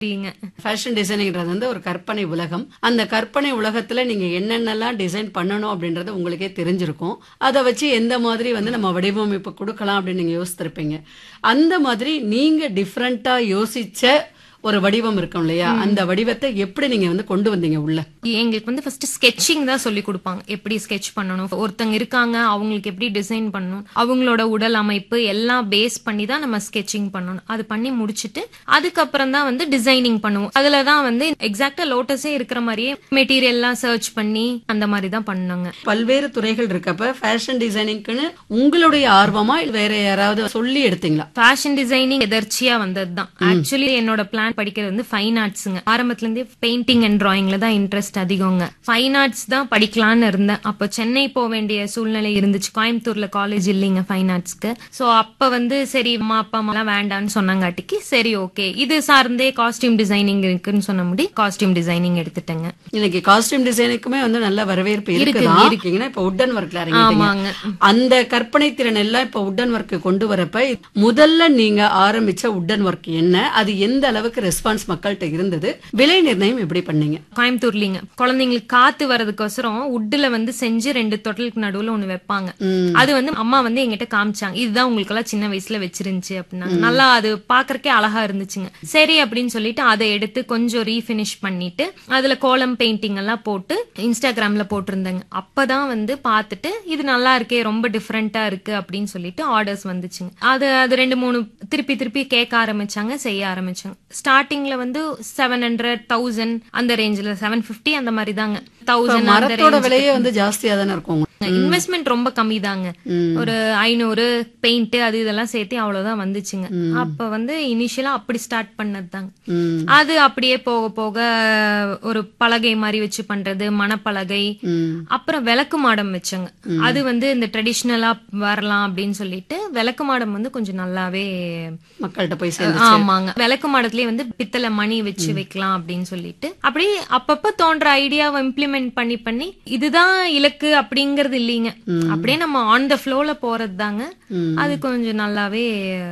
அப்படிங்க ஃபேஷன் டிசைனிங்கிறது வந்து ஒரு கற்பனை உலகம் அந்த கற்பனை உலகத்துல நீங்க என்னென்னலாம் டிசைன் பண்ணணும் அப்படின்றது உங்களுக்கே தெரிஞ்சிருக்கும் அதை வச்சு எந்த மாதிரி வந்து நம்ம வடிவமைப்பு கொடுக்கலாம் அப்படின்னு நீங்க யோசித்திருப்பீங்க அந்த மாதிரி நீங்க டிஃப்ரெண்டா யோசிச்ச ஒரு வடிவம் இருக்கும் இல்லையா அந்த வடிவத்தை எப்படி நீங்க வந்து கொண்டு வந்தீங்க உள்ள எங்களுக்கு வந்து ஃபர்ஸ்ட் ஸ்கெட்சிங் தான் சொல்லி கொடுப்பாங்க எப்படி ஸ்கெட்ச் பண்ணணும் ஒருத்தங்க இருக்காங்க அவங்களுக்கு எப்படி டிசைன் பண்ணணும் அவங்களோட உடல் அமைப்பு எல்லாம் பேஸ் பண்ணி தான் நம்ம ஸ்கெட்சிங் பண்ணணும் அது பண்ணி முடிச்சிட்டு அதுக்கப்புறம் தான் வந்து டிசைனிங் பண்ணுவோம் அதுல தான் வந்து எக்ஸாக்டா லோட்டஸே இருக்கிற மாதிரியே மெட்டீரியல் எல்லாம் சர்ச் பண்ணி அந்த மாதிரி தான் பண்ணாங்க பல்வேறு துறைகள் இருக்கப்ப ஃபேஷன் டிசைனிங்க்குன்னு உங்களுடைய ஆர்வமா இல்ல வேற யாராவது சொல்லி எடுத்தீங்களா ஃபேஷன் டிசைனிங் எதர்ச்சியா வந்தது தான் ஆக்சுவலி என்னோட பிளான் படிக்கிறது வந்து ஃபைன் ஆர்ட்ஸுங்க ஆரம்பத்துல இருந்தே பெயிண்டிங் அண்ட் டிராயிங்ல தான் இன்ட்ரெஸ்ட் அதிகங்க ஃபைன் ஆர்ட்ஸ் தான் படிக்கலாம்னு இருந்தேன் அப்போ சென்னை போக வேண்டிய சூழ்நிலை இருந்துச்சு கோயம்புத்தூர்ல காலேஜ் இல்லைங்க ஃபைன் ஆர்ட்ஸ்க்கு ஸோ அப்ப வந்து சரி அம்மா அப்பா அம்மாலாம் வேண்டான்னு சொன்னாங்காட்டிக்கு சரி ஓகே இது சார்ந்தே காஸ்டியூம் டிசைனிங் இருக்குன்னு சொன்ன முடி காஸ்டியூம் டிசைனிங் எடுத்துட்டேங்க இன்னைக்கு காஸ்டியூம் டிசைனுக்குமே வந்து நல்ல வரவேற்பு இருக்கு, இருக்குதான் இருக்கு. இருக்கீங்கன்னா இப்ப உட்டன் ஒர்க்ல இறங்கிட்டீங்க ஆமாங்க அந்த கற்பனை திறன் எல்லாம் இப்ப உட்டன் ஒர்க் கொண்டு வரப்ப முதல்ல நீங்க ஆரம்பிச்ச உட்டன் ஒர்க் என்ன அது எந்த அளவுக்கு ரெஸ்பான்ஸ் மக்கள்கிட்ட இருந்தது விலை நிர்ணயம் எப்படி பண்ணீங்க கோயம்புத்தூர்லிங்க குழந்தைங்களுக்கு காத்து வர்றதுக்கோசரம் உட்டுல வந்து செஞ்சு ரெண்டு தொட்டலுக்கு நடுவுல ஒண்ணு வைப்பாங்க ம். அது வந்து அம்மா வந்து எங்கிட்ட காமிச்சாங்க இதுதான் உங்களுக்கு எல்லாம் சின்ன வயசுல வச்சிருந்துச்சு அப்படின்னாங்க நல்லா அது பாக்குறக்கே அழகா இருந்துச்சுங்க சரி அப்படின்னு சொல்லிட்டு அதை எடுத்து கொஞ்சம் ரீஃபினிஷ் பண்ணிட்டு அதுல கோலம் பெயிண்டிங் எல்லாம் போட்டு இன்ஸ்டாகிராம்ல போட்டிருந்தேங்க அப்பதான் வந்து பார்த்துட்டு இது நல்லா இருக்கே ரொம்ப டிஃப்ரெண்டா இருக்கு அப்படின்னு சொல்லிட்டு ஆர்டர்ஸ் வந்துச்சுங்க அது அது ரெண்டு மூணு திருப்பி திருப்பி கேட்க ஆரம்பிச்சாங்க செய்ய ஆரம்பிச்சாங்க ஸ்டார்டிங்ல வந்து செவன் ஹண்ட்ரட் தௌசண்ட் அந்த ரேஞ்சில் செவன் பிப்டி அந்த மாதிரி தாங்க இப்ப தௌசண்ட் அந்த மரத்தோட விலையே வந்து ஜாஸ்தியா தானே இருக்கும் உங்களுக்கு. இன்வெஸ்ட்மெண்ட் ரொம்ப கம்மி தாங்க ம். ஒரு ஐநூறு பெயிண்ட் அது இதெல்லாம் சேர்த்து அவ்வளவுதான் வந்துச்சுங்க அப்ப வந்து இனிஷியலா அப்படி ஸ்டார்ட் பண்ணது தாங்க ம். அது அப்படியே போக போக ஒரு பலகை மாதிரி வச்சு பண்றது மணப்பலகை ம். அப்புறம் விளக்கு மாடம் வச்சங்க அது வந்து இந்த ட்ரெடிஷ்னலா வரலாம் அப்படின்னு சொல்லிட்டு விளக்கு மாடம் வந்து கொஞ்சம் நல்லாவே மக்கள்கிட்ட போய் சேர்ந்து ஆமாங்க விளக்கு மாடத்திலேயே வந்து பித்தளை மணி வச்சு வைக்கலாம் அப்படின்னு சொல்லிட்டு அப்படி அப்பப்ப தோன்ற ஐடியாவை இம்ப்ளிமெண்ட் பண்ணி பண்ணி இதுதான் இலக்கு அப்படிங்கறது இல்லைங்க அப்படியே நம்ம ஆன் த ஃப்ளோல போறது தாங்க அது கொஞ்சம் நல்லாவே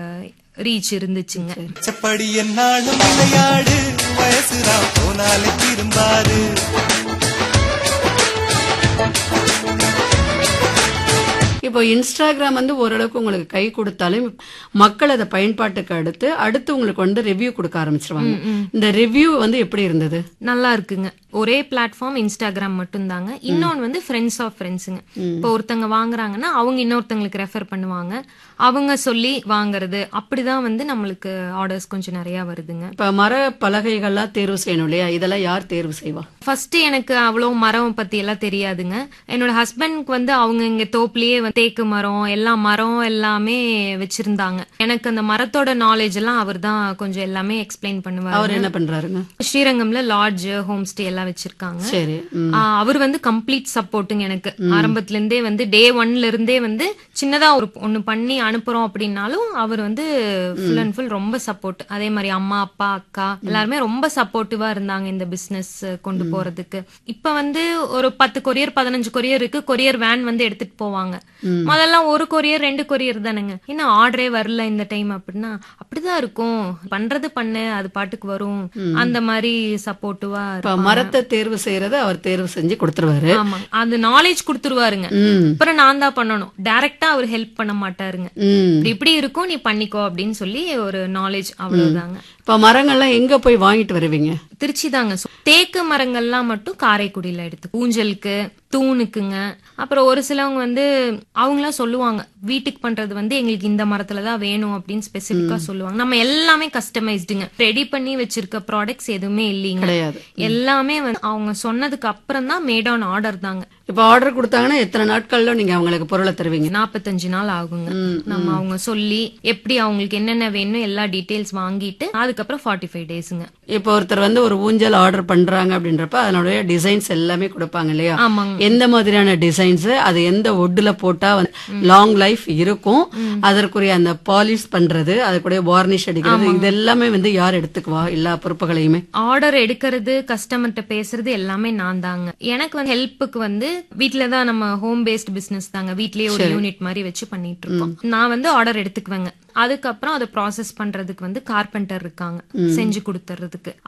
ரீச் இருந்துச்சுங்க செப்படி என்னாலும் விளையாடு வயசுதான் போனாலே திரும்பாது இப்போ இன்ஸ்டாகிராம் வந்து ஓரளவுக்கு உங்களுக்கு கை கொடுத்தாலும் மக்கள் அதை பயன்பாட்டுக்கு அடுத்து அடுத்து உங்களுக்கு வந்து ரிவ்யூ கொடுக்க ஆரம்பிச்சிருவாங்க இந்த ரிவ்யூ வந்து எப்படி இருந்தது நல்லா இருக்குங்க ஒரே பிளாட்ஃபார்ம் இன்ஸ்டாகிராம் மட்டும்தாங்க இன்னொன்னு வந்து ஃப்ரெண்ட்ஸ் ஆஃப் ஃப்ரெண்ட்ஸுங்க இப்போ ஒருத்தங்க வாங்குறாங்கன்னா அவங்க இன்னொருத்தங்களுக்கு ரெஃபர் பண்ணுவாங்க அவங்க சொல்லி வாங்குறது அப்படிதான் வந்து நம்மளுக்கு ஆர்டர்ஸ் கொஞ்சம் நிறைய வருதுங்க இப்ப மர பலகைகள்லாம் தேர்வு செய்யணும் இல்லையா இதெல்லாம் யார் தேர்வு செய்வா ஃபர்ஸ்ட் எனக்கு அவ்வளவு மரம் பத்தி எல்லாம் தெரியாதுங்க என்னோட ஹஸ்பண்ட்க்கு வந்து அவங்க இங்க தோப்புலயே வந்து தேக்கு மரம் எல்லா மரம் எல்லாமே வச்சிருந்தாங்க எனக்கு அந்த மரத்தோட நாலேஜ் எல்லாம் அவர் தான் கொஞ்சம் எல்லாமே எக்ஸ்பிளைன் பண்ணுவார் அவர் என்ன பண்றாருங்க ஸ்ரீரங்கம்ல லாட்ஜ் ஹோம் ஸ்டே எல்லாம் வச்சிருக்காங்க சரி ம். ஆ, அவர் வந்து கம்ப்ளீட் சப்போர்ட்டுங்க எனக்கு ஆரம்பத்துல இருந்தே வந்து டே ஒன்ல இருந்தே வந்து சின்னதா ஒரு ஒண்ணு பண்ணி அனுப்புறோம் அப்படின்னாலும் அவர் வந்து ஃபுல் அண்ட் ஃபுல் ரொம்ப சப்போர்ட் அதே மாதிரி அம்மா அப்பா அக்கா எல்லாருமே ரொம்ப சப்போர்ட்டிவா இருந்தாங்க இந்த பிசினஸ் கொண்டு போறதுக்கு இப்ப வந்து ஒரு பத்து கொரியர் பதினஞ்சு கொரியர் இருக்கு கொரியர் வேன் வந்து எடுத்துட்டு போவாங்க முதல்ல ஒரு கொரியர் ரெண்டு கொரியர் தானுங்க இன்னும் ஆர்டரே வரல இந்த டைம் அப்படின்னா அப்படிதான் இருக்கும் பண்றது பண்ணு அது பாட்டுக்கு வரும் அந்த மாதிரி சப்போர்ட்டிவா இப்ப மரத்தை தேர்வு செய்யறத அவர் தேர்வு செஞ்சு கொடுத்துருவாரு ஆமா அந்த நாலேஜ் கொடுத்துருவாருங்க ம். அப்புறம் நான் தான் பண்ணணும் டைரக்டா அவர் ஹெல்ப் பண்ண மாட்டாருங்க ம். இப்படி இப்படி இருக்கும் நீ பண்ணிக்கோ அப்படின்னு சொல்லி ஒரு நாலேஜ் அவ்வளவுதாங்க இப்ப மரங்கள்லாம் எங்க போய் வாங்கிட்டு வருவீங்க திருச்சி தாங்க தேக்கு மரங்கள்லாம் மட்டும் காரைக்குடியில எடுத்து ஊஞ்சலுக்கு தூணுக்குங்க அப்புறம் ஒரு சிலவங்க வந்து அவங்களாம் சொல்லுவாங்க வீட்டுக்கு பண்றது வந்து எங்களுக்கு இந்த மரத்துல தான் வேணும் அப்படின்னு ஸ்பெசிபிக்கா சொல்லுவாங்க நம்ம எல்லாமே கஸ்டமைஸ்டுங்க ரெடி பண்ணி வச்சிருக்க ப்ராடக்ட்ஸ் எதுவுமே இல்லைங்க கிடையாது எல்லாமே வந்து அவங்க சொன்னதுக்கு அப்புறம் தான் மேட் ஆன் ஆர்டர் தாங்க இப்ப ஆர்டர் கொடுத்தாங்கன்னா எத்தனை நாட்கள்ல நீங்க அவங்களுக்கு பொருளை தருவீங்க நாற்பத்தஞ்சு நாள் ஆகுங்க நம்ம அவங்க சொல்லி எப்படி அவங்களுக்கு என்னென்ன வேணும் எல்லா டீடைல்ஸ் வாங்கிட்டு அதுக்கப்புறம் ஃபார்ட்டி ஃபைவ் டேஸுங்க இப்போ ஒருத்தர் வந்து ஒரு ஊஞ்சல் ஆர்டர் பண்றாங்க அப்படின்றப்ப அதனுடைய டிசைன்ஸ் எல்லாமே கொடுப்பாங்க இல்லையா ஆமாங்க எந்த மாதிரியான டிசைன்ஸ் அது எந்த ஒட்டுல போட்டா லாங் லைஃப் இருக்கும் அதற்குரிய அந்த பாலிஷ் பண்றது அதுக்குரிய வார்னிஷ் அடிக்கிறது இது எல்லாமே வந்து யார் எடுத்துக்குவா எல்லா பொறுப்புகளையுமே ஆர்டர் எடுக்கிறது கஸ்டமர்கிட்ட பேசுறது எல்லாமே நான் தாங்க எனக்கு வந்து ஹெல்ப்புக்கு வந்து வீட்ல தான் நம்ம ஹோம் பேஸ்ட் பிசினஸ் தாங்க வீட்லயே ஒரு யூனிட் மாதிரி வச்சு பண்ணிட்டு இருக்கோம் நான் வந்து ஆர்டர் எடுத்துக்குவேங்க அதுக்கப்புறம் அதை ப்ராசஸ் பண்றதுக்கு வந்து கார்பெண்டர் இருக்காங்க செஞ்சு கொடுத்துறதுக்கு